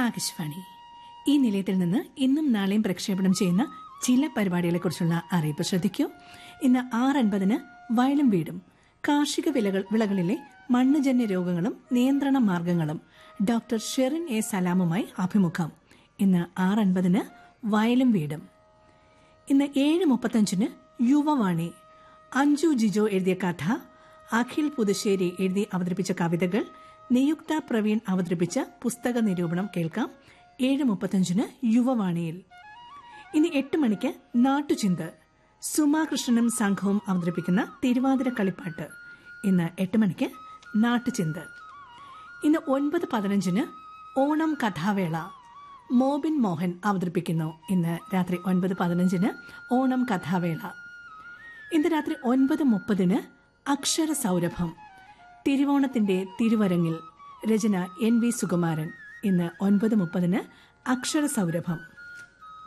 ആകാശവാണി ഈ നിലയത്തിൽ നിന്ന് ഇന്നും നാളെയും പ്രക്ഷേപണം ചെയ്യുന്ന ചില പരിപാടികളെക്കുറിച്ചുള്ള അറിയിപ്പ് ശ്രദ്ധിക്കൂ ഇന്ന് ആറ് അൻപതിന് വയലും വീടും കാർഷിക വിലകൾ വിളകളിലെ മണ്ണുജന്യ രോഗങ്ങളും നിയന്ത്രണ മാർഗങ്ങളും ഡോക്ടർ ഷെറിൻ എ സലാമുമായി അഭിമുഖം ഇന്ന് ആറ് അൻപതിന് വയലും വീടും ഇന്ന് ഏഴ് മുപ്പത്തഞ്ചിന് യുവവാണി അഞ്ജു ജിജോ എഴുതിയ കഥ അഖിൽ പുതുശ്ശേരി എഴുതി അവതരിപ്പിച്ച കവിതകൾ നിയുക്ത പ്രവീൺ അവതരിപ്പിച്ച പുസ്തക നിരൂപണം കേൾക്കാം ഏഴ് മുപ്പത്തഞ്ചിന് യുവവാണിയിൽ ഇനി എട്ട് മണിക്ക് നാട്ടുചിന്ത് സുമാകൃഷ്ണനും സംഘവും അവതരിപ്പിക്കുന്ന തിരുവാതിര കളിപ്പാട്ട് ഇന്ന് എട്ട് മണിക്ക് നാട്ടുചിന്ത് ഇന്ന് ഒൻപത് പതിനഞ്ചിന് ഓണം കഥാവേള മോബിൻ മോഹൻ അവതരിപ്പിക്കുന്നു ഇന്ന് രാത്രി ഒൻപത് പതിനഞ്ചിന് ഓണം കഥാവേള ഇന്ന് രാത്രി ഒൻപത് മുപ്പതിന് അക്ഷര സൗരഭം തിരുവോണത്തിന്റെ തിരുവരങ്ങിൽ രചന എൻ വി സുകുമാരൻ ഇന്ന് ഒൻപത് മുപ്പതിന് അക്ഷര സൗരഭം